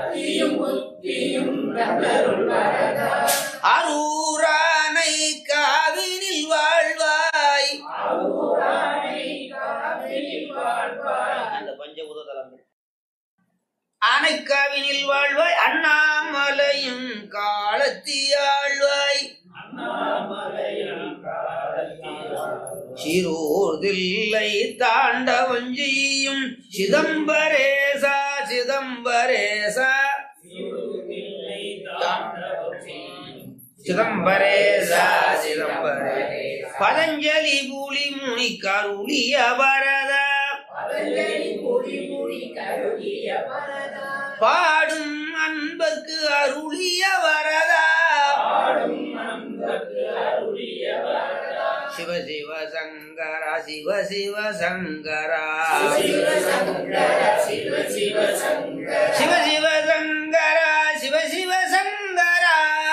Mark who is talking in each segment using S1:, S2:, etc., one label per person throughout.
S1: அரூரானை காவினில் வாழ்வாய் அந்த பஞ்சபூத தலங்கள் ஆனைக்காவினில் வாழ்வாய் அண்ணாமலையும் காலத்தியாழ்வாய் சிறூர்தில்லை தாண்டவம் செய்யும் சிதம்பரேசா சிதம்பரேசா சிதம்பரேசா சிதம்பரே பதஞ்சலி புலி முனி கருளிய வரதா பாடும் அன்பர்க்கு அருளிய வரதா சிவ சிவ சங்கரா சிவ சிவ சங்கரா சிவ சிவ சங்கரா சிவ சிவ சங்கரா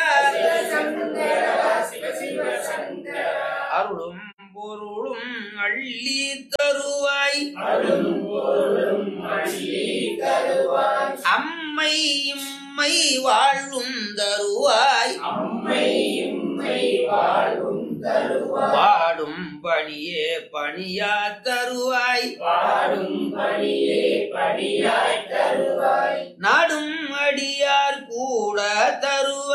S1: அருளும் பொருளும் அள்ளி தருவாய் அம்மை இம்மை வாழும் தருவாய் பாடும் பணியே பணியா தருவாய் நாடும் அடியார் கூட தருவாய்